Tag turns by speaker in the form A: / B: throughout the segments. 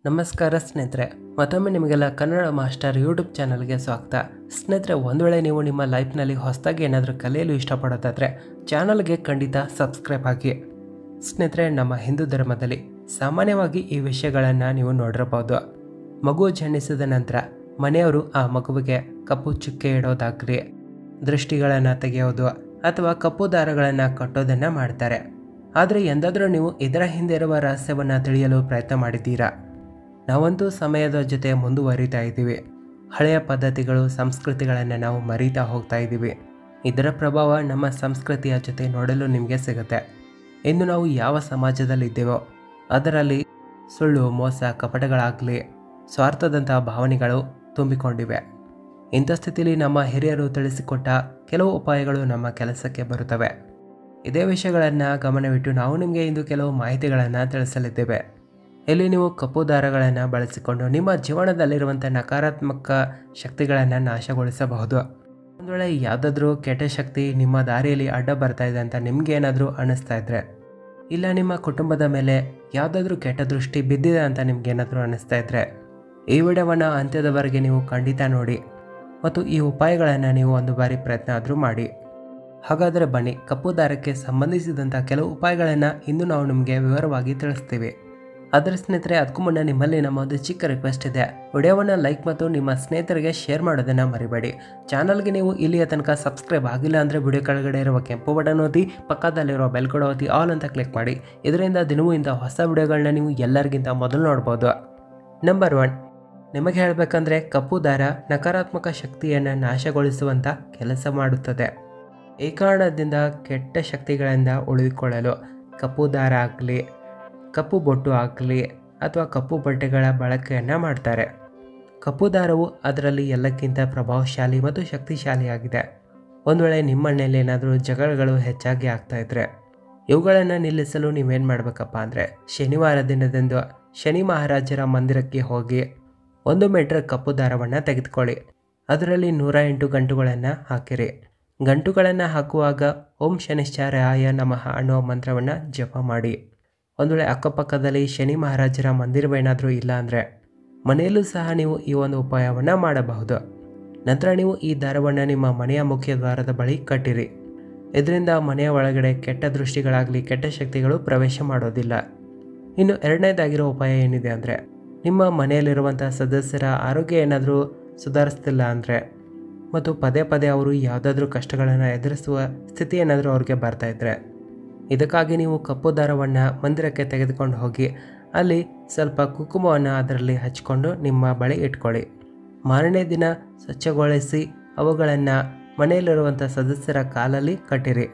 A: ನಮಸ್ಕಾರ ಸ್ನೇಹಿತರೆ ಮತ್ತೊಮ್ಮೆ ನಿಮಗೆಲ್ಲ ಕನ್ನಡ ಮಾಸ್ಟರ್ ಯೂಟ್ಯೂಬ್ ಚಾನಲ್ಗೆ ಸ್ವಾಗತ ಸ್ನೇಹಿತರೆ ಒಂದು ವೇಳೆ ನೀವು ನಿಮ್ಮ ಲೈಫ್ನಲ್ಲಿ ಹೊಸದಾಗಿ ಏನಾದರೂ ಕಲಿಯಲು ಇಷ್ಟಪಡೋದಾದರೆ ಚಾನಲ್ಗೆ ಖಂಡಿತ ಸಬ್ಸ್ಕ್ರೈಬ್ ಆಗಿ ಸ್ನೇಹಿತರೆ ನಮ್ಮ ಹಿಂದೂ ಧರ್ಮದಲ್ಲಿ ಸಾಮಾನ್ಯವಾಗಿ ಈ ವಿಷಯಗಳನ್ನು ನೀವು ನೋಡಿರಬಹುದು ಮಗು ಜನಿಸಿದ ನಂತರ ಮನೆಯವರು ಆ ಮಗುವಿಗೆ ಕಪ್ಪು ಚುಕ್ಕೆ ಇಡೋದಾಗ್ಲಿ ದೃಷ್ಟಿಗಳನ್ನು ತೆಗೆಯೋದು ಅಥವಾ ಕಪ್ಪು ದಾರಗಳನ್ನು ಕಟ್ಟೋದನ್ನು ಮಾಡ್ತಾರೆ ಆದರೆ ಎಂದಾದರೂ ನೀವು ಇದರ ಹಿಂದೆ ಇರುವ ರಹಸ್ಯವನ್ನು ತಿಳಿಯಲು ಪ್ರಯತ್ನ ಮಾಡಿದ್ದೀರಾ ನಾವಂತೂ ಸಮಯದ ಜೊತೆ ಮುಂದುವರಿತಾ ಇದ್ದೀವಿ ಹಳೆಯ ಪದ್ಧತಿಗಳು ಸಂಸ್ಕೃತಿಗಳನ್ನು ನಾವು ಮರೀತಾ ಹೋಗ್ತಾ ಇದ್ದೀವಿ ಇದರ ಪ್ರಭಾವ ನಮ್ಮ ಸಂಸ್ಕೃತಿಯ ಜೊತೆ ನೋಡಲು ನಿಮಗೆ ಸಿಗುತ್ತೆ ಇನ್ನು ನಾವು ಯಾವ ಸಮಾಜದಲ್ಲಿದ್ದೇವೋ ಅದರಲ್ಲಿ ಸುಳ್ಳು ಮೋಸ ಕಪಟಗಳಾಗಲಿ ಸ್ವಾರ್ಥದಂತಹ ಭಾವನೆಗಳು ತುಂಬಿಕೊಂಡಿವೆ ಇಂಥ ಸ್ಥಿತಿಯಲ್ಲಿ ನಮ್ಮ ಹಿರಿಯರು ತಿಳಿಸಿಕೊಟ್ಟ ಕೆಲವು ಉಪಾಯಗಳು ನಮ್ಮ ಕೆಲಸಕ್ಕೆ ಬರುತ್ತವೆ ಇದೇ ವಿಷಯಗಳನ್ನು ಗಮನವಿಟ್ಟು ನಾವು ನಿಮಗೆ ಇಂದು ಕೆಲವು ಮಾಹಿತಿಗಳನ್ನು ತಿಳಿಸಲಿದ್ದೇವೆ ಇಲ್ಲಿ ನೀವು ಕಪ್ಪು ದಾರಗಳನ್ನು ಬಳಸಿಕೊಂಡು ನಿಮ್ಮ ಜೀವನದಲ್ಲಿರುವಂಥ ನಕಾರಾತ್ಮಕ ಶಕ್ತಿಗಳನ್ನು ನಾಶಗೊಳಿಸಬಹುದು ಒಂದು ವೇಳೆ ಯಾವುದಾದ್ರೂ ಕೆಟ್ಟ ಶಕ್ತಿ ನಿಮ್ಮ ದಾರಿಯಲ್ಲಿ ಅಡ್ಡ ಬರ್ತಾ ಇದೆ ಅಂತ ನಿಮ್ಗೆ ಏನಾದರೂ ಅನ್ನಿಸ್ತಾ ಇದ್ರೆ ಇಲ್ಲ ನಿಮ್ಮ ಕುಟುಂಬದ ಮೇಲೆ ಯಾವುದಾದ್ರೂ ಕೆಟ್ಟ ದೃಷ್ಟಿ ಬಿದ್ದಿದೆ ಅಂತ ನಿಮ್ಗೆ ಏನಾದರೂ ಅನ್ನಿಸ್ತಾ ಇದ್ರೆ ಈ ವಿಡಿಯೋವನ್ನು ಅಂತ್ಯದವರೆಗೆ ನೀವು ಖಂಡಿತ ನೋಡಿ ಮತ್ತು ಈ ಉಪಾಯಗಳನ್ನು ನೀವು ಒಂದು ಬಾರಿ ಪ್ರಯತ್ನ ಆದರೂ ಮಾಡಿ ಹಾಗಾದರೆ ಬನ್ನಿ ಕಪ್ಪು ದಾರಕ್ಕೆ ಸಂಬಂಧಿಸಿದಂಥ ಕೆಲವು ಉಪಾಯಗಳನ್ನು ಇಂದು ನಾವು ನಿಮಗೆ ವಿವರವಾಗಿ ತಿಳಿಸ್ತೀವಿ ಅದರ ಸ್ನೇಹಿತರೆ ಅದಕ್ಕೂ ಮುನ್ನ ನಿಮ್ಮಲ್ಲಿ ನಮ್ಮ ಒಂದು ಚಿಕ್ಕ ರಿಕ್ವೆಸ್ಟ್ ಇದೆ ವಿಡಿಯೋವನ್ನು ಲೈಕ್ ಮತ್ತು ನಿಮ್ಮ ಸ್ನೇಹಿತರಿಗೆ ಶೇರ್ ಮಾಡೋದನ್ನು ಮರಿಬೇಡಿ ಚಾನಲ್ಗೆ ನೀವು ಇಲ್ಲಿಯ ತನಕ ಸಬ್ಸ್ಕ್ರೈಬ್ ಆಗಿಲ್ಲ ಅಂದರೆ ವಿಡಿಯೋ ಕೆಳಗಡೆ ಇರುವ ಕೆಂಪು ಬಟನ್ ಓದಿ ಪಕ್ಕದಲ್ಲಿರುವ ಬೆಲ್ ಕೂಡ ಓದಿ ಆಲ್ ಅಂತ ಕ್ಲಿಕ್ ಮಾಡಿ ಇದರಿಂದ ದಿನವೂ ಇಂಥ ಹೊಸ ವಿಡಿಯೋಗಳನ್ನ ನೀವು ಎಲ್ಲರಿಗಿಂತ ಮೊದಲು ನೋಡ್ಬೋದು ನಂಬರ್ ಒನ್ ನಿಮಗೆ ಹೇಳಬೇಕಂದ್ರೆ ಕಪ್ಪು ದಾರ ನಕಾರಾತ್ಮಕ ಶಕ್ತಿಯನ್ನು ನಾಶಗೊಳಿಸುವಂಥ ಕೆಲಸ ಮಾಡುತ್ತದೆ ಈ ಕಾರಣದಿಂದ ಕೆಟ್ಟ ಶಕ್ತಿಗಳಿಂದ ಉಳಿದುಕೊಳ್ಳಲು ಕಪ್ಪು ದಾರ ಆಗಲಿ ಕಪ್ಪು ಬೊಟ್ಟು ಆಗಲಿ ಅಥವಾ ಕಪ್ಪು ಬಟ್ಟೆಗಳ ಬಳಕೆಯನ್ನು ಮಾಡ್ತಾರೆ ಕಪ್ಪು ದಾರವು ಅದರಲ್ಲಿ ಎಲ್ಲಕ್ಕಿಂತ ಪ್ರಭಾವಶಾಲಿ ಮತ್ತು ಶಕ್ತಿಶಾಲಿಯಾಗಿದೆ ಒಂದು ವೇಳೆ ನಿಮ್ಮ ಮನೆಯಲ್ಲಿ ಏನಾದರೂ ಜಗಳಗಳು ಹೆಚ್ಚಾಗಿ ಆಗ್ತಾ ಇದ್ರೆ ಇವುಗಳನ್ನು ನಿಲ್ಲಿಸಲು ನೀವೇನು ಮಾಡಬೇಕಪ್ಪ ಅಂದರೆ ಶನಿವಾರ ದಿನದಂದು ಶನಿ ಮಹಾರಾಜರ ಮಂದಿರಕ್ಕೆ ಹೋಗಿ ಒಂದು ಮೀಟರ್ ಕಪ್ಪು ದಾರವನ್ನು ತೆಗೆದುಕೊಳ್ಳಿ ಅದರಲ್ಲಿ ನೂರ ಎಂಟು ಗಂಟುಗಳನ್ನು ಹಾಕಿರಿ ಗಂಟುಗಳನ್ನು ಹಾಕುವಾಗ ಓಂ ಶನಿಶ್ಚಾರಾಯ ನಮಃ ಅನ್ನೋ ಮಂತ್ರವನ್ನು ಜಪ ಮಾಡಿ ಒಂದು ವೇಳೆ ಅಕ್ಕಪಕ್ಕದಲ್ಲಿ ಶನಿ ಮಹಾರಾಜರ ಮಂದಿರವೇನಾದರೂ ಇಲ್ಲ ಅಂದರೆ ಮನೆಯಲ್ಲೂ ಸಹ ನೀವು ಈ ಒಂದು ಉಪಾಯವನ್ನು ಮಾಡಬಹುದು ನಂತರ ನೀವು ಈ ದಾರವನ್ನು ನಿಮ್ಮ ಮನೆಯ ಮುಖ್ಯ ದ್ವಾರದ ಬಳಿ ಕಟ್ಟಿರಿ ಇದರಿಂದ ಮನೆಯ ಒಳಗಡೆ ಕೆಟ್ಟ ದೃಷ್ಟಿಗಳಾಗಲಿ ಕೆಟ್ಟ ಶಕ್ತಿಗಳು ಪ್ರವೇಶ ಮಾಡೋದಿಲ್ಲ ಇನ್ನು ಎರಡನೇದಾಗಿರೋ ಉಪಾಯ ಏನಿದೆ ಅಂದರೆ ನಿಮ್ಮ ಮನೆಯಲ್ಲಿರುವಂಥ ಸದಸ್ಯರ ಆರೋಗ್ಯ ಏನಾದರೂ ಸುಧಾರಿಸ್ತಿಲ್ಲ ಅಂದರೆ ಮತ್ತು ಪದೇ ಪದೇ ಅವರು ಯಾವುದಾದ್ರೂ ಕಷ್ಟಗಳನ್ನು ಎದುರಿಸುವ ಸ್ಥಿತಿ ಏನಾದರೂ ಅವ್ರಿಗೆ ಬರ್ತಾ ಇದ್ದರೆ ಇದಕ್ಕಾಗಿ ನೀವು ಕಪ್ಪು ದಾರವನ್ನು ಮಂದಿರಕ್ಕೆ ತೆಗೆದುಕೊಂಡು ಹೋಗಿ ಅಲ್ಲಿ ಸ್ವಲ್ಪ ಕುಂಕುಮವನ್ನು ಅದರಲ್ಲಿ ಹಚ್ಕೊಂಡು ನಿಮ್ಮ ಬಳಿ ಇಟ್ಕೊಳ್ಳಿ ಮಾರನೇ ದಿನ ಸ್ವಚ್ಛಗೊಳಿಸಿ ಅವುಗಳನ್ನು ಮನೆಯಲ್ಲಿರುವಂಥ ಸದಸ್ಯರ ಕಾಲಲ್ಲಿ ಕಟ್ಟಿರಿ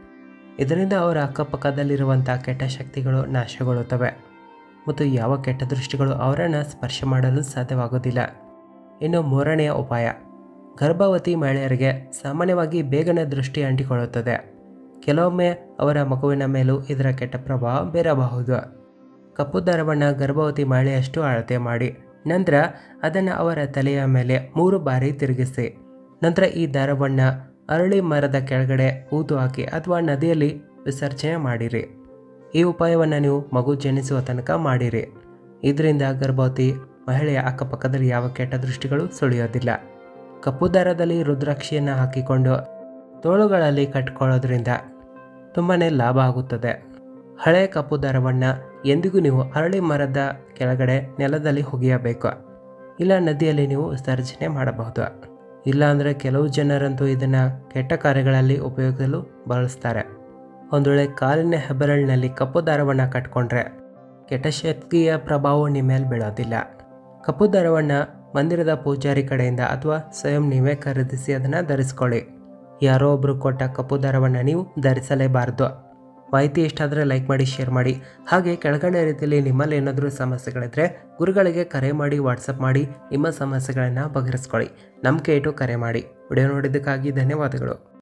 A: ಇದರಿಂದ ಅವರ ಅಕ್ಕಪಕ್ಕದಲ್ಲಿರುವಂಥ ಕೆಟ್ಟ ಶಕ್ತಿಗಳು ನಾಶಗೊಳ್ಳುತ್ತವೆ ಮತ್ತು ಯಾವ ಕೆಟ್ಟ ದೃಷ್ಟಿಗಳು ಅವರನ್ನು ಸ್ಪರ್ಶ ಮಾಡಲು ಸಾಧ್ಯವಾಗೋದಿಲ್ಲ ಇನ್ನು ಮೂರನೆಯ ಉಪಾಯ ಗರ್ಭವತಿ ಮಹಿಳೆಯರಿಗೆ ಸಾಮಾನ್ಯವಾಗಿ ಬೇಗನೆ ದೃಷ್ಟಿ ಅಂಟಿಕೊಳ್ಳುತ್ತದೆ ಕೆಲವೊಮ್ಮೆ ಅವರ ಮಗುವಿನ ಮೇಲೂ ಇದರ ಕೆಟ್ಟ ಪ್ರಭಾವ ಬೀರಬಹುದು ಕಪ್ಪು ದಾರವನ್ನು ಗರ್ಭವತಿ ಮಹಿಳೆಯಷ್ಟು ಅಳತೆ ಮಾಡಿ ನಂತರ ಅದನ್ನು ಅವರ ತಲೆಯ ಮೇಲೆ ಮೂರು ಬಾರಿ ತಿರುಗಿಸಿ ನಂತರ ಈ ದಾರವನ್ನು ಅರಳಿ ಮರದ ಕೆಳಗಡೆ ಊತು ಹಾಕಿ ಅಥವಾ ನದಿಯಲ್ಲಿ ವಿಸರ್ಜನೆ ಮಾಡಿರಿ ಈ ಉಪಾಯವನ್ನು ನೀವು ಮಗು ಜನಿಸುವ ತನಕ ಮಾಡಿರಿ ಇದರಿಂದ ಗರ್ಭವತಿ ಮಹಿಳೆಯ ಅಕ್ಕಪಕ್ಕದಲ್ಲಿ ಯಾವ ಕೆಟ್ಟ ದೃಷ್ಟಿಗಳು ಸುಳಿಯೋದಿಲ್ಲ ಕಪ್ಪು ದಾರದಲ್ಲಿ ರುದ್ರಾಕ್ಷಿಯನ್ನು ಹಾಕಿಕೊಂಡು ತೋಳುಗಳಲ್ಲಿ ಕಟ್ಕೊಳ್ಳೋದ್ರಿಂದ ತುಂಬಾ ಲಾಭ ಆಗುತ್ತದೆ ಹಳೆಯ ಕಪ್ಪು ದಾರವನ್ನು ಎಂದಿಗೂ ನೀವು ಅರಳಿ ಮರದ ಕೆಳಗಡೆ ನೆಲದಲ್ಲಿ ಒಗೆಯಬೇಕು ಇಲ್ಲ ನದಿಯಲ್ಲಿ ನೀವು ವಿಸರ್ಜನೆ ಮಾಡಬಹುದು ಇಲ್ಲಾಂದರೆ ಕೆಲವು ಜನರಂತೂ ಇದನ್ನು ಕೆಟ್ಟ ಕಾರ್ಯಗಳಲ್ಲಿ ಉಪಯೋಗಿಸಲು ಬಳಸ್ತಾರೆ ಒಂದು ವೇಳೆ ಕಾಲಿನ ಹೆಬ್ಬೆರಳಿನಲ್ಲಿ ಕಪ್ಪು ದಾರವನ್ನು ಕಟ್ಕೊಂಡ್ರೆ ಕೆಟ್ಟ ಶಕ್ತಿಯ ಪ್ರಭಾವ ನಿಮ್ಮ ಮೇಲೆ ಬೀಳೋದಿಲ್ಲ ಕಪ್ಪು ದಾರವನ್ನು ಮಂದಿರದ ಪೂಜಾರಿ ಕಡೆಯಿಂದ ಅಥವಾ ಸ್ವಯಂ ನೀವೇ ಖರೀದಿಸಿ ಅದನ್ನು ಧರಿಸ್ಕೊಳ್ಳಿ ಯಾರೋ ಒಬ್ಬರು ಕೊಟ್ಟ ಕಪ್ಪು ದಾರವನ್ನು ನೀವು ಧರಿಸಲೇಬಾರದು ಮಾಹಿತಿ ಇಷ್ಟ ಆದರೆ ಲೈಕ್ ಮಾಡಿ ಶೇರ್ ಮಾಡಿ ಹಾಗೆ ಕೆಳಗಡೆ ರೀತಿಯಲ್ಲಿ ನಿಮ್ಮಲ್ಲಿ ಏನಾದರೂ ಸಮಸ್ಯೆಗಳಿದ್ದರೆ ಗುರುಗಳಿಗೆ ಕರೆ ಮಾಡಿ ವಾಟ್ಸಪ್ ಮಾಡಿ ನಿಮ್ಮ ಸಮಸ್ಯೆಗಳನ್ನು ಬಗೆಹರಿಸ್ಕೊಳ್ಳಿ ನಂಬಿಕೆ ಇಟ್ಟು ಕರೆ ಮಾಡಿ ವಿಡಿಯೋ ನೋಡಿದ್ದಕ್ಕಾಗಿ ಧನ್ಯವಾದಗಳು